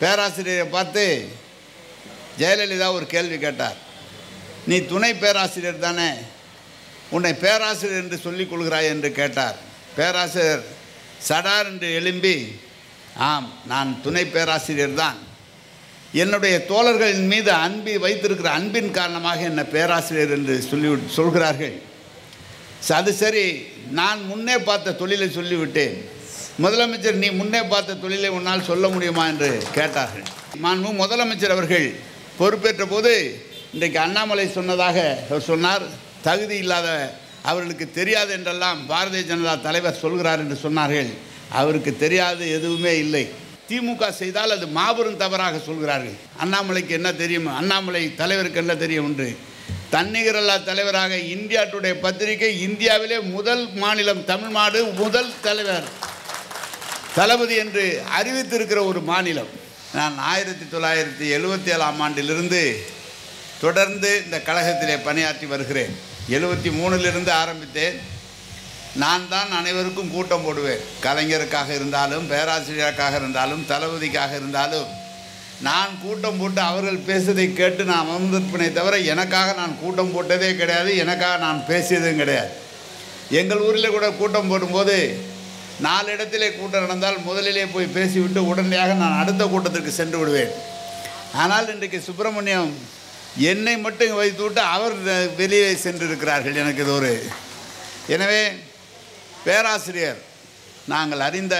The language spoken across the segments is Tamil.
பேராசிரியரை பார்த்து ஜெயலலிதா ஒரு கேள்வி கேட்டார் நீ துணை பேராசிரியர் தானே உன்னை பேராசிரியர் என்று சொல்லிக் கொள்கிறாய் என்று கேட்டார் பேராசிரியர் சடார் என்று எழும்பி ஆம் நான் துணை பேராசிரியர் தான் என்னுடைய தோழர்களின் மீது அன்பி வைத்திருக்கிற அன்பின் காரணமாக என்னை பேராசிரியர் என்று சொல்லி சொல்கிறார்கள் ச- அது சரி நான் முன்னே பார்த்த தொழிலை சொல்லிவிட்டேன் முதலமைச்சர் நீ முன்னே பார்த்த தொழிலை உன்னால் சொல்ல முடியுமா என்று கேட்டார்கள் மாண்பு முதலமைச்சர் அவர்கள் பொறுப்பேற்ற போது இன்றைக்கு அண்ணாமலை சொன்னதாக அவர் சொன்னார் தகுதி இல்லாத அவர்களுக்கு தெரியாது என்றெல்லாம் பாரதிய ஜனதா தலைவர் சொல்கிறார் என்று சொன்னார்கள் அவருக்கு தெரியாது எதுவுமே இல்லை திமுக செய்தால் அது மாபெரும் தவறாக சொல்கிறார்கள் அண்ணாமலைக்கு என்ன தெரியும் அண்ணாமலை தலைவருக்கு என்ன தெரியும் என்று தன்னிகரல்லா தலைவராக இந்தியா டுடே பத்திரிகை இந்தியாவிலே முதல் மாநிலம் தமிழ்நாடு முதல் தலைவர் தளபதி என்று அறிவித்திருக்கிற ஒரு மாநிலம் நான் ஆயிரத்தி தொள்ளாயிரத்தி எழுபத்தி ஏழாம் ஆண்டிலிருந்து தொடர்ந்து இந்த கழகத்திலே பணியாற்றி வருகிறேன் எழுபத்தி மூணிலிருந்து ஆரம்பித்தேன் நான் தான் அனைவருக்கும் கூட்டம் போடுவேன் கலைஞருக்காக இருந்தாலும் பேராசிரியருக்காக இருந்தாலும் தளபதிக்காக இருந்தாலும் நான் கூட்டம் போட்டு அவர்கள் பேசுவதை கேட்டு நான் அமர்ந்திருப்பேனே தவிர எனக்காக நான் கூட்டம் போட்டதே கிடையாது எனக்காக நான் பேசியதும் கிடையாது எங்கள் ஊரில் கூட கூட்டம் போடும்போது நாலு இடத்திலே கூட்டம் நடந்தால் முதலிலே போய் பேசிவிட்டு உடனடியாக நான் அடுத்த கூட்டத்திற்கு சென்று விடுவேன் ஆனால் இன்றைக்கு சுப்பிரமணியம் என்னை மட்டும் வைத்துவிட்டு அவர் வெளியே சென்றிருக்கிறார்கள் எனக்கு இது ஒரு எனவே பேராசிரியர் நாங்கள் அறிந்த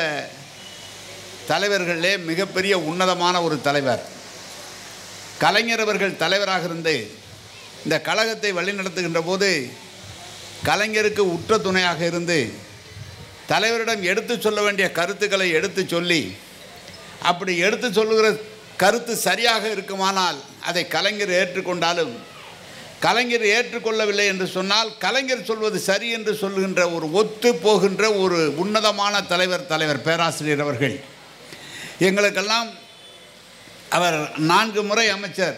தலைவர்களிலே மிகப்பெரிய உன்னதமான ஒரு தலைவர் கலைஞர் அவர்கள் தலைவராக இருந்து இந்த கழகத்தை வழிநடத்துகின்ற போது கலைஞருக்கு உற்ற துணையாக இருந்து தலைவரிடம் எடுத்து சொல்ல வேண்டிய கருத்துக்களை எடுத்து சொல்லி அப்படி எடுத்து சொல்லுகிற கருத்து சரியாக இருக்குமானால் அதை கலைஞர் ஏற்றுக்கொண்டாலும் கலைஞர் ஏற்றுக்கொள்ளவில்லை என்று சொன்னால் கலைஞர் சொல்வது சரி என்று சொல்லுகின்ற ஒரு ஒத்து போகின்ற ஒரு உன்னதமான தலைவர் தலைவர் பேராசிரியர் அவர்கள் எங்களுக்கெல்லாம் அவர் நான்கு முறை அமைச்சர்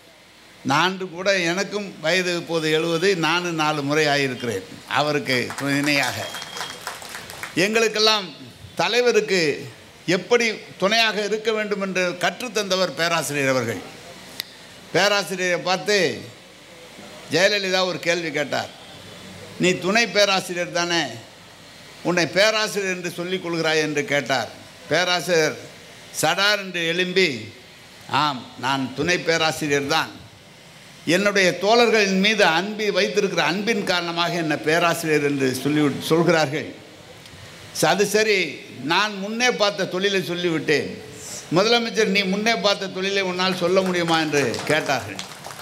நான்கு கூட எனக்கும் வயது இப்போது எழுபது நானும் நாலு முறை ஆகியிருக்கிறேன் அவருக்கு இணையாக எங்களுக்கெல்லாம் தலைவருக்கு எப்படி துணையாக இருக்க வேண்டும் என்று கற்றுத்தந்தவர் பேராசிரியர் அவர்கள் பேராசிரியரை பார்த்து ஜெயலலிதா ஒரு கேள்வி கேட்டார் நீ துணை பேராசிரியர் தானே உன்னை பேராசிரியர் என்று சொல்லிக் கொள்கிறாய் என்று கேட்டார் பேராசிரியர் சடார் என்று எழும்பி ஆம் நான் துணை பேராசிரியர் தான் என்னுடைய தோழர்களின் மீது அன்பி வைத்திருக்கிற அன்பின் காரணமாக என்னை பேராசிரியர் என்று சொல்லி சொல்கிறார்கள் ச- அது சரி நான் முன்னே பார்த்த தொழிலை சொல்லிவிட்டேன் முதலமைச்சர் நீ முன்னே பார்த்த தொழிலை உன்னால் சொல்ல முடியுமா என்று கேட்டார்கள்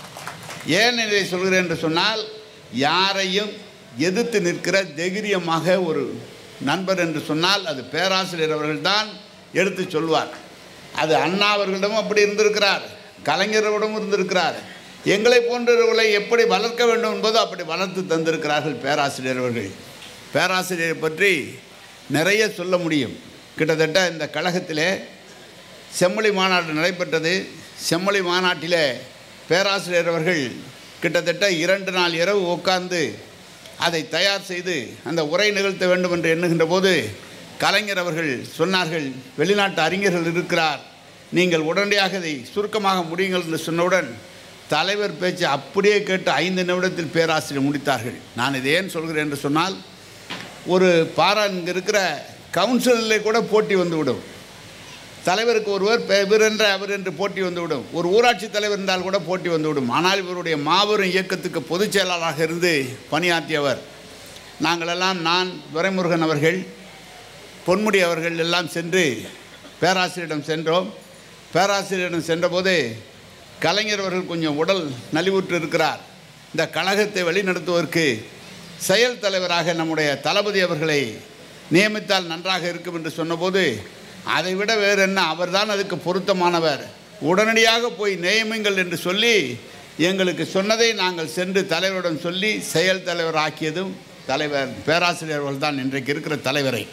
ஏன் இதை சொல்கிறேன் என்று சொன்னால் யாரையும் எதிர்த்து நிற்கிற தைரியமாக ஒரு நண்பர் என்று சொன்னால் அது பேராசிரியர் அவர்கள்தான் எடுத்து சொல்வார் அது அண்ணா அவர்களிடமும் அப்படி இருந்திருக்கிறார் கலைஞரிடமும் இருந்திருக்கிறார் எங்களை போன்றவர்களை எப்படி வளர்க்க வேண்டும் என்பது அப்படி வளர்த்து தந்திருக்கிறார்கள் பேராசிரியர் அவர்கள் பேராசிரியரை பற்றி நிறைய சொல்ல முடியும் கிட்டத்தட்ட இந்த கழகத்திலே செம்மொழி மாநாடு நடைபெற்றது செம்மொழி மாநாட்டிலே பேராசிரியர் அவர்கள் கிட்டத்தட்ட இரண்டு நாள் இரவு உட்கார்ந்து அதை தயார் செய்து அந்த உரை நிகழ்த்த வேண்டும் என்று எண்ணுகின்ற போது கலைஞர் அவர்கள் சொன்னார்கள் வெளிநாட்டு அறிஞர்கள் இருக்கிறார் நீங்கள் உடனடியாக இதை சுருக்கமாக முடியுங்கள் என்று சொன்னவுடன் தலைவர் பேச்சு அப்படியே கேட்டு ஐந்து நிமிடத்தில் பேராசிரியர் முடித்தார்கள் நான் இதை ஏன் சொல்கிறேன் என்று சொன்னால் ஒரு பாரா இங்கே இருக்கிற கவுன்சிலில் கூட போட்டி வந்துவிடும் தலைவருக்கு ஒருவர் பெ- இவர் என்ற அவர் என்று போட்டி வந்துவிடும் ஒரு ஊராட்சி தலைவர் இருந்தால் கூட போட்டி வந்துவிடும் ஆனால் இவருடைய மாபெரும் இயக்கத்துக்கு பொதுச் செயலாளராக இருந்து பணியாற்றியவர் நாங்களெல்லாம் நான் துரைமுருகன் அவர்கள் பொன்முடி அவர்கள் எல்லாம் சென்று பேராசிரியரிடம் சென்றோம் பேராசிரியரிடம் சென்றபோது கலைஞர் அவர்கள் கொஞ்சம் உடல் நலிவுற்று இருக்கிறார் இந்த கழகத்தை வழிநடத்துவதற்கு செயல் தலைவராக நம்முடைய தளபதி அவர்களை நியமித்தால் நன்றாக இருக்கும் என்று சொன்னபோது அதை விட வேறு என்ன அவர்தான் அதுக்கு பொருத்தமானவர் உடனடியாக போய் நியமிங்கள் என்று சொல்லி எங்களுக்கு சொன்னதை நாங்கள் சென்று தலைவரிடம் சொல்லி செயல் தலைவர் ஆக்கியதும் தலைவர் பேராசிரியர் அவர்கள் தான் இன்றைக்கு இருக்கிற தலைவரை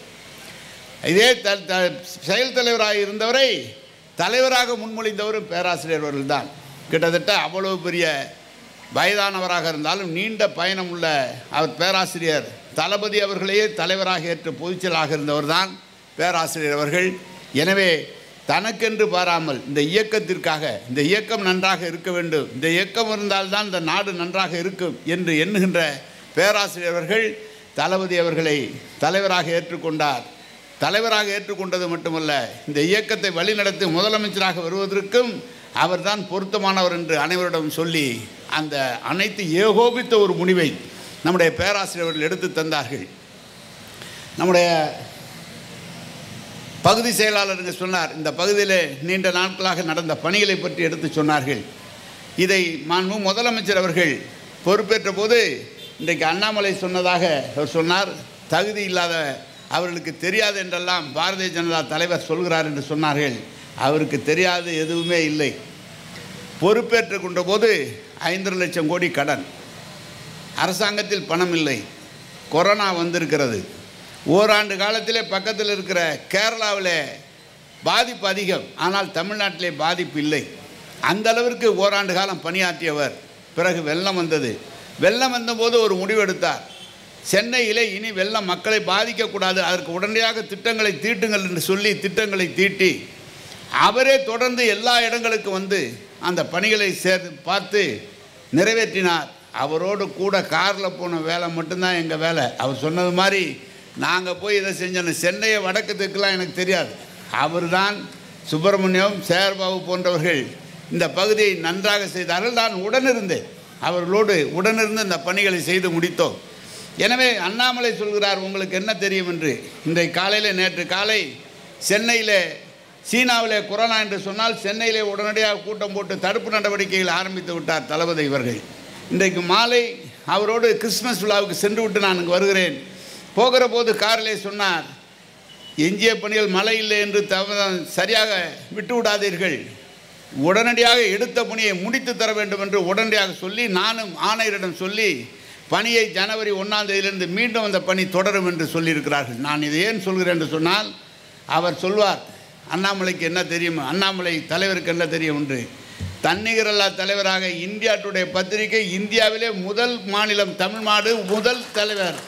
இதே த த- செயல் தலைவராக இருந்தவரை தலைவராக முன்மொழிந்தவரும் பேராசிரியர் அவர்கள் தான் கிட்டத்தட்ட அவ்வளவு பெரிய வயதானவராக இருந்தாலும் நீண்ட பயணம் உள்ள அவர் பேராசிரியர் தளபதி அவர்களையே தலைவராக ஏற்று பொதுச்செயலாக இருந்தவர் தான் பேராசிரியர் அவர்கள் எனவே தனக்கென்று பாராமல் இந்த இயக்கத்திற்காக இந்த இயக்கம் நன்றாக இருக்க வேண்டும் இந்த இயக்கம் இருந்தால்தான் இந்த நாடு நன்றாக இருக்கும் என்று எண்ணுகின்ற பேராசிரியர் அவர்கள் தளபதி அவர்களை தலைவராக ஏற்றுக்கொண்டார் தலைவராக ஏற்றுக்கொண்டது மட்டுமல்ல இந்த இயக்கத்தை வழிநடத்தி முதலமைச்சராக வருவதற்கும் அவர்தான் பொருத்தமானவர் என்று அனைவரிடம் சொல்லி அந்த அனைத்து ஏகோபித்த ஒரு முடிவை நம்முடைய பேராசிரியர்கள் எடுத்து தந்தார்கள் நம்முடைய பகுதி செயலாளருங்க சொன்னார் இந்த பகுதியில் நீண்ட நாட்களாக நடந்த பணிகளை பற்றி எடுத்து சொன்னார்கள் இதை மாண்பு முதலமைச்சர் அவர்கள் பொறுப்பேற்ற போது இன்றைக்கு அண்ணாமலை சொன்னதாக அவர் சொன்னார் தகுதி இல்லாத அவர்களுக்கு தெரியாது என்றெல்லாம் பாரதிய ஜனதா தலைவர் சொல்கிறார் என்று சொன்னார்கள் அவருக்கு தெரியாது எதுவுமே இல்லை பொறுப்பேற்று கொண்ட போது ஐந்தரை லட்சம் கோடி கடன் அரசாங்கத்தில் பணம் இல்லை கொரோனா வந்திருக்கிறது ஓராண்டு காலத்திலே பக்கத்தில் இருக்கிற கேரளாவில் பாதிப்பு அதிகம் ஆனால் தமிழ்நாட்டிலே பாதிப்பு இல்லை அந்த அளவிற்கு ஓராண்டு காலம் பணியாற்றியவர் பிறகு வெள்ளம் வந்தது வெள்ளம் வந்தபோது ஒரு முடிவெடுத்தார் சென்னையிலே இனி வெள்ளம் மக்களை பாதிக்கக்கூடாது அதற்கு உடனடியாக திட்டங்களை தீட்டுங்கள் என்று சொல்லி திட்டங்களை தீட்டி அவரே தொடர்ந்து எல்லா இடங்களுக்கும் வந்து அந்த பணிகளை சேர் பார்த்து நிறைவேற்றினார் அவரோடு கூட காரில் போன வேலை மட்டும்தான் எங்கள் வேலை அவர் சொன்னது மாதிரி நாங்கள் போய் இதை செஞ்சோம் சென்னையை வடக்கு தெற்குலாம் எனக்கு தெரியாது அவர் தான் சுப்பிரமணியம் சேகர்பாபு போன்றவர்கள் இந்த பகுதியை நன்றாக செய்தார்கள் நான் உடனிருந்தேன் அவர்களோடு உடனிருந்து இந்த பணிகளை செய்து முடித்தோம் எனவே அண்ணாமலை சொல்கிறார் உங்களுக்கு என்ன தெரியும் என்று இன்றைக்கு காலையில் நேற்று காலை சென்னையில் சீனாவிலே கொரோனா என்று சொன்னால் சென்னையிலே உடனடியாக கூட்டம் போட்டு தடுப்பு நடவடிக்கைகள் ஆரம்பித்து விட்டார் தளபதி இவர்கள் இன்றைக்கு மாலை அவரோடு கிறிஸ்மஸ் விழாவுக்கு சென்று விட்டு நான் இங்கு வருகிறேன் போகிற போது காரிலே சொன்னார் எஞ்சிய பணிகள் மழை இல்லை என்று தவ சரியாக விட்டு விடாதீர்கள் உடனடியாக எடுத்த பணியை முடித்து தர வேண்டும் என்று உடனடியாக சொல்லி நானும் ஆணையரிடம் சொல்லி பணியை ஜனவரி ஒன்றாம் தேதியிலிருந்து மீண்டும் அந்த பணி தொடரும் என்று சொல்லியிருக்கிறார்கள் நான் இதை ஏன் சொல்கிறேன் என்று சொன்னால் அவர் சொல்வார் அண்ணாமலைக்கு என்ன தெரியும் அண்ணாமலை தலைவருக்கு என்ன தெரியும் என்று தன்னிகரல்லா தலைவராக இந்தியா டுடே பத்திரிகை இந்தியாவிலே முதல் மாநிலம் தமிழ்நாடு முதல் தலைவர்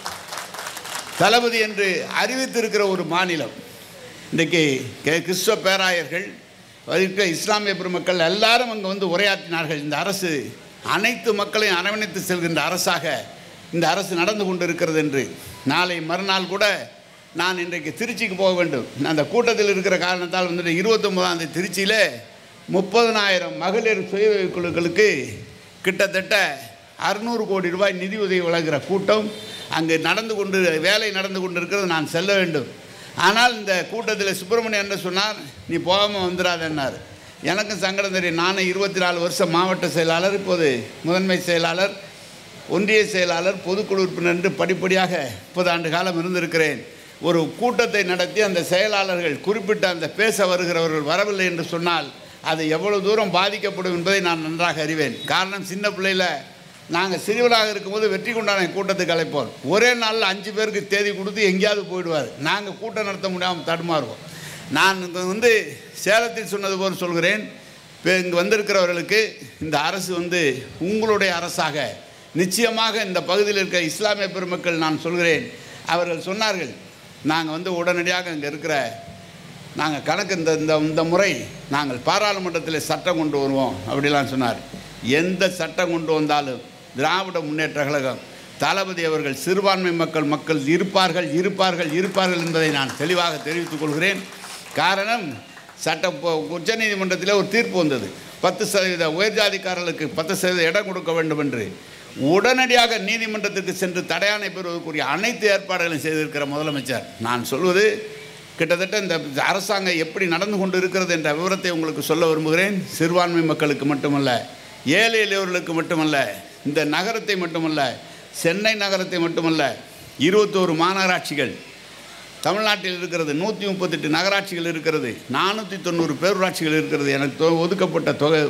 தளபதி என்று அறிவித்திருக்கிற ஒரு மாநிலம் இன்றைக்கு கே- கிறிஸ்துவ பேராயர்கள் இருக்கிற இஸ்லாமிய பெருமக்கள் எல்லாரும் அங்கே வந்து உரையாற்றினார்கள் இந்த அரசு அனைத்து மக்களையும் அரவணைத்து செல்கின்ற அரசாக இந்த அரசு நடந்து கொண்டு இருக்கிறது என்று நாளை மறுநாள் கூட நான் இன்றைக்கு திருச்சிக்கு போக வேண்டும் அந்த கூட்டத்தில் இருக்கிற காரணத்தால் வந்துட்டு இருபத்தொம்போதாம் தேதி திருச்சியில் முப்பதனாயிரம் மகளிர் சுய உதவிக் குழுக்களுக்கு கிட்டத்தட்ட அறுநூறு கோடி ரூபாய் நிதி உதவி வழங்குகிற கூட்டம் அங்கு நடந்து கொண்டு வேலை நடந்து கொண்டு இருக்கிறது நான் செல்ல வேண்டும் ஆனால் இந்த கூட்டத்தில் சுப்பிரமணியன் என்ன சொன்னார் நீ போகாமல் வந்துடாதன்னார் எனக்கும் சங்கடம் தெரியும் நானும் இருபத்தி நாலு வருஷம் மாவட்ட செயலாளர் இப்போது முதன்மை செயலாளர் ஒன்றிய செயலாளர் பொதுக்குழு உறுப்பினர் என்று படிப்படியாக முப்பது ஆண்டு காலம் இருந்திருக்கிறேன் ஒரு கூட்டத்தை நடத்தி அந்த செயலாளர்கள் குறிப்பிட்ட அந்த பேச வருகிறவர்கள் வரவில்லை என்று சொன்னால் அது எவ்வளவு தூரம் பாதிக்கப்படும் என்பதை நான் நன்றாக அறிவேன் காரணம் சின்ன பிள்ளையில் நாங்கள் சிறுவராக இருக்கும்போது வெற்றி கொண்டாட கூட்டத்துக்கு அழைப்போம் ஒரே நாளில் அஞ்சு பேருக்கு தேதி கொடுத்து எங்கேயாவது போயிடுவார் நாங்கள் கூட்டம் நடத்த முடியாமல் தடுமாறுவோம் நான் இங்க வந்து சேலத்தில் சொன்னது போல் சொல்கிறேன் இப்போ இங்கே வந்திருக்கிறவர்களுக்கு இந்த அரசு வந்து உங்களுடைய அரசாக நிச்சயமாக இந்த பகுதியில் இருக்கிற இஸ்லாமிய பெருமக்கள் நான் சொல்கிறேன் அவர்கள் சொன்னார்கள் நாங்கள் வந்து உடனடியாக இங்கே இருக்கிற நாங்கள் கணக்கு இந்த இந்த இந்த முறை நாங்கள் பாராளுமன்றத்தில் சட்டம் கொண்டு வருவோம் அப்படிலாம் சொன்னார் எந்த சட்டம் கொண்டு வந்தாலும் திராவிட முன்னேற்ற கழகம் தளபதி அவர்கள் சிறுபான்மை மக்கள் மக்கள் இருப்பார்கள் இருப்பார்கள் இருப்பார்கள் என்பதை நான் தெளிவாக தெரிவித்துக் கொள்கிறேன் காரணம் சட்டம் இப்போ உச்சநீதிமன்றத்தில் ஒரு தீர்ப்பு வந்தது பத்து சதவீத உயர்ஜாதிக்காரர்களுக்கு பத்து சதவீத இடம் கொடுக்க வேண்டும் என்று உடனடியாக நீதிமன்றத்துக்கு சென்று தடையாணை பெறுவதற்குரிய அனைத்து ஏற்பாடுகளையும் செய்திருக்கிற முதலமைச்சர் நான் சொல்வது கிட்டத்தட்ட இந்த அரசாங்கம் எப்படி நடந்து கொண்டு இருக்கிறது என்ற விவரத்தை உங்களுக்கு சொல்ல விரும்புகிறேன் சிறுபான்மை மக்களுக்கு மட்டுமல்ல ஏழை எளியவர்களுக்கு மட்டுமல்ல இந்த நகரத்தை மட்டுமல்ல சென்னை நகரத்தை மட்டுமல்ல இருபத்தோரு மாநகராட்சிகள் தமிழ்நாட்டில் இருக்கிறது நூற்றி முப்பத்தெட்டு நகராட்சிகள் இருக்கிறது நானூற்றி தொண்ணூறு பேரூராட்சிகள் இருக்கிறது எனக்கு தொ- ஒதுக்கப்பட்ட தொகை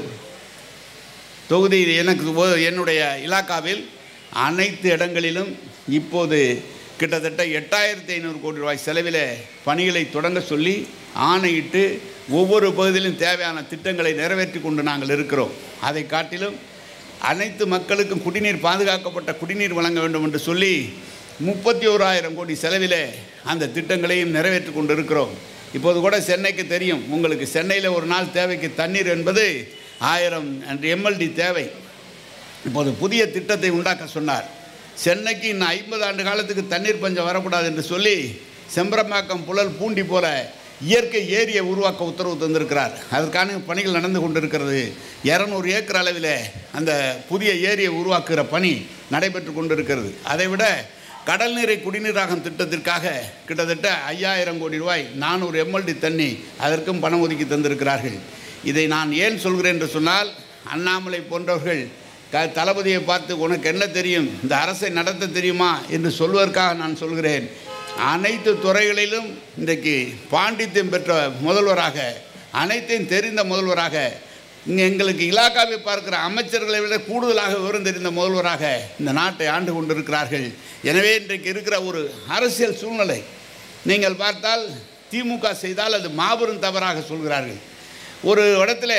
தொகுதி எனக்கு ஒ- என்னுடைய இலாக்காவில் அனைத்து இடங்களிலும் இப்போது கிட்டத்தட்ட எட்டாயிரத்தி ஐநூறு கோடி ரூபாய் செலவில் பணிகளை தொடங்க சொல்லி ஆணையிட்டு ஒவ்வொரு பகுதியிலும் தேவையான திட்டங்களை நிறைவேற்றி கொண்டு நாங்கள் இருக்கிறோம் அதை காட்டிலும் அனைத்து மக்களுக்கும் குடிநீர் பாதுகாக்கப்பட்ட குடிநீர் வழங்க வேண்டும் என்று சொல்லி முப்பத்தி ஓராயிரம் கோடி செலவிலே அந்த திட்டங்களையும் நிறைவேற்றி கொண்டு இருக்கிறோம் இப்போது கூட சென்னைக்கு தெரியும் உங்களுக்கு சென்னையில் ஒரு நாள் தேவைக்கு தண்ணீர் என்பது ஆயிரம் எம்எல்டி தேவை இப்போது புதிய திட்டத்தை உண்டாக்க சொன்னார் சென்னைக்கு இன்னும் ஐம்பது ஆண்டு காலத்துக்கு தண்ணீர் பஞ்சம் வரக்கூடாது என்று சொல்லி செம்பரம்பாக்கம் புழல் பூண்டி போல இயற்கை ஏரியை உருவாக்க உத்தரவு தந்திருக்கிறார் அதற்கான பணிகள் நடந்து கொண்டிருக்கிறது இரநூறு ஏக்கர் அளவில் அந்த புதிய ஏரியை உருவாக்குகிற பணி நடைபெற்று கொண்டிருக்கிறது அதைவிட கடல் நீரை குடிநீராகும் திட்டத்திற்காக கிட்டத்தட்ட ஐயாயிரம் கோடி ரூபாய் நானூறு எம்எல்டி தண்ணி அதற்கும் பணம் ஒதுக்கி தந்திருக்கிறார்கள் இதை நான் ஏன் சொல்கிறேன் என்று சொன்னால் அண்ணாமலை போன்றவர்கள் க தளபதியை பார்த்து உனக்கு என்ன தெரியும் இந்த அரசை நடத்த தெரியுமா என்று சொல்வதற்காக நான் சொல்கிறேன் அனைத்து துறைகளிலும் இன்றைக்கு பாண்டித்யம் பெற்ற முதல்வராக அனைத்தையும் தெரிந்த முதல்வராக இங்கே எங்களுக்கு இலாக்காவை பார்க்கிற அமைச்சர்களை விட கூடுதலாக விவரம் தெரிந்த முதல்வராக இந்த நாட்டை ஆண்டு கொண்டிருக்கிறார்கள் எனவே இன்றைக்கு இருக்கிற ஒரு அரசியல் சூழ்நிலை நீங்கள் பார்த்தால் திமுக செய்தால் அது மாபெரும் தவறாக சொல்கிறார்கள் ஒரு இடத்துல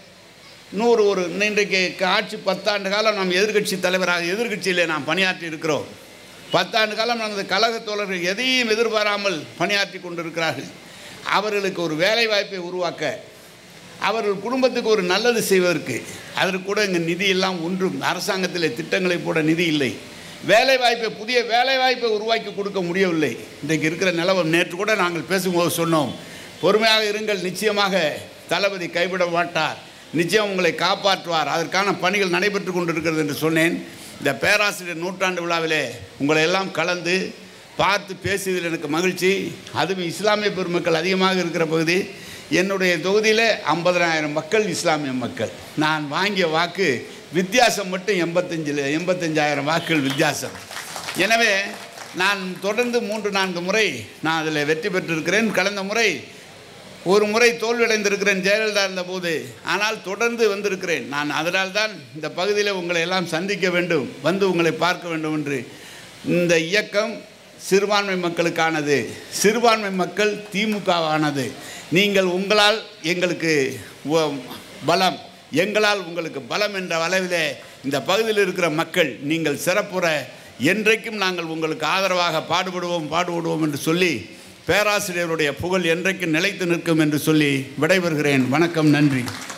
நூறு ஒரு இன்றைக்கு ஆட்சி பத்தாண்டு காலம் நாம் எதிர்க்கட்சி தலைவராக எதிர்க்கட்சியிலே நாம் பணியாற்றி இருக்கிறோம் பத்தாண்டு காலம் நமது கழக தோழர்கள் எதையும் எதிர்பாராமல் பணியாற்றி கொண்டிருக்கிறார்கள் அவர்களுக்கு ஒரு வேலை வாய்ப்பை உருவாக்க அவர்கள் குடும்பத்துக்கு ஒரு நல்லது செய்வதற்கு அதற்கு கூட இங்கே நிதி எல்லாம் ஒன்றும் அரசாங்கத்தில் திட்டங்களை போட நிதி இல்லை வேலை வாய்ப்பை புதிய வேலை வாய்ப்பை உருவாக்கி கொடுக்க முடியவில்லை இன்றைக்கு இருக்கிற நிலவரம் நேற்று கூட நாங்கள் பேசும்போது சொன்னோம் பொறுமையாக இருங்கள் நிச்சயமாக தளபதி கைவிட மாட்டார் நிச்சயம் உங்களை காப்பாற்றுவார் அதற்கான பணிகள் நடைபெற்று கொண்டிருக்கிறது என்று சொன்னேன் இந்த பேராசிரியர் நூற்றாண்டு விழாவிலே உங்களை எல்லாம் கலந்து பார்த்து பேசியதில் எனக்கு மகிழ்ச்சி அதுவும் இஸ்லாமிய பெருமக்கள் அதிகமாக இருக்கிற பகுதி என்னுடைய தொகுதியில் ஐம்பதனாயிரம் மக்கள் இஸ்லாமிய மக்கள் நான் வாங்கிய வாக்கு வித்தியாசம் மட்டும் எண்பத்தஞ்சில் எண்பத்தஞ்சாயிரம் வாக்குகள் வித்தியாசம் எனவே நான் தொடர்ந்து மூன்று நான்கு முறை நான் அதில் வெற்றி பெற்றிருக்கிறேன் கடந்த முறை ஒரு முறை தோல்வியடைந்திருக்கிறேன் ஜெயலலிதா இருந்தபோது ஆனால் தொடர்ந்து வந்திருக்கிறேன் நான் அதனால்தான் இந்த பகுதியில் உங்களை எல்லாம் சந்திக்க வேண்டும் வந்து உங்களை பார்க்க வேண்டும் என்று இந்த இயக்கம் சிறுபான்மை மக்களுக்கானது சிறுபான்மை மக்கள் திமுகவானது நீங்கள் உங்களால் எங்களுக்கு உ- பலம் எங்களால் உங்களுக்கு பலம் என்ற அளவிலே இந்த பகுதியில் இருக்கிற மக்கள் நீங்கள் சிறப்புற என்றைக்கும் நாங்கள் உங்களுக்கு ஆதரவாக பாடுபடுவோம் பாடுபடுவோம் என்று சொல்லி பேராசிரியருடைய புகழ் என்றைக்கும் நிலைத்து நிற்கும் என்று சொல்லி விடைபெறுகிறேன் வணக்கம் நன்றி